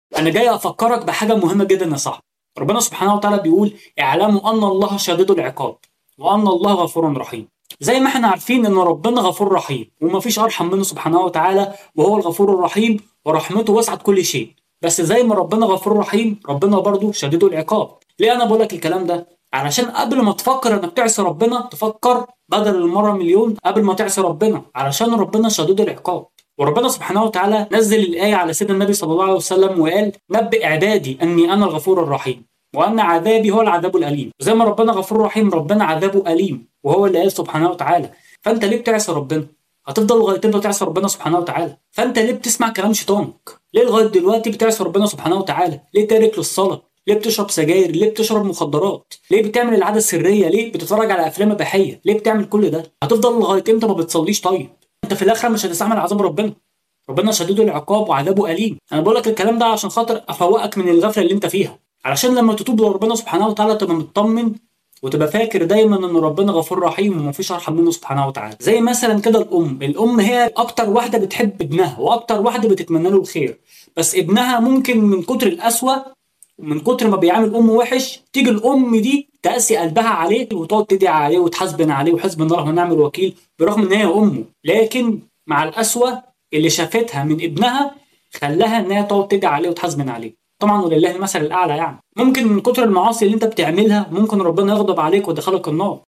انا جاي افكرك بحاجه مهمه جدا يا صاحبي ربنا سبحانه وتعالى بيقول اعلموا ان الله شديد العقاب وان الله غفور رحيم زي ما احنا عارفين ان ربنا غفور رحيم ومفيش ارحم منه سبحانه وتعالى وهو الغفور الرحيم ورحمته وسعت كل شيء بس زي ما ربنا غفور رحيم ربنا برضه شديد العقاب ليه انا بقول لك الكلام ده علشان قبل ما تفكر انك تعصي ربنا تفكر بدل المره مليون قبل ما تعصي ربنا علشان ربنا شديد العقاب وربنا سبحانه وتعالى نزل الآية على سيدنا النبي صلى الله عليه وسلم وقال نبئ عبادي أني أنا الغفور الرحيم وأن عذابي هو العذاب الأليم زي ما ربنا غفور رحيم ربنا عذابه أليم وهو اللي قال سبحانه وتعالى فأنت ليه بتعصي ربنا هتفضل لغايه امتى تعصي ربنا سبحانه وتعالى فانت ليه بتسمع كلام شيطانك ليه لغايه دلوقتي بتعصي ربنا سبحانه وتعالى ليه تارك للصلاه ليه بتشرب سجاير ليه بتشرب مخدرات ليه بتعمل العاده السريه ليه بتتفرج على افلام اباحيه ليه بتعمل كل ده هتفضل لغايه امتى ما بتصليش طيب انت في الاخره مش هتستحمل عذاب ربنا ربنا شديد العقاب وعذابه أليم أنا بقول لك الكلام ده عشان خاطر أفوقك من الغفلة اللي أنت فيها علشان لما تتوب لربنا سبحانه وتعالى تبقى مطمن وتبقى فاكر دايما ان ربنا غفور رحيم ومفيش ارحم منه سبحانه وتعالى زي مثلا كده الام الام هي اكتر واحده بتحب ابنها واكتر واحده بتتمنى له الخير بس ابنها ممكن من كتر القسوه ومن كتر ما بيعامل امه وحش تيجي الام دي تقسي قلبها عليه وتقعد تدعي عليه وتحاسبن عليه وحسب الله ونعم الوكيل برغم ان هي امه لكن مع القسوه اللي شافتها من ابنها خلاها ان هي تقعد تدعي عليه وتحاسبن عليه طبعا ولله المثل الاعلى يعني ممكن من كتر المعاصي اللي انت بتعملها ممكن ربنا يغضب عليك ويدخلك النار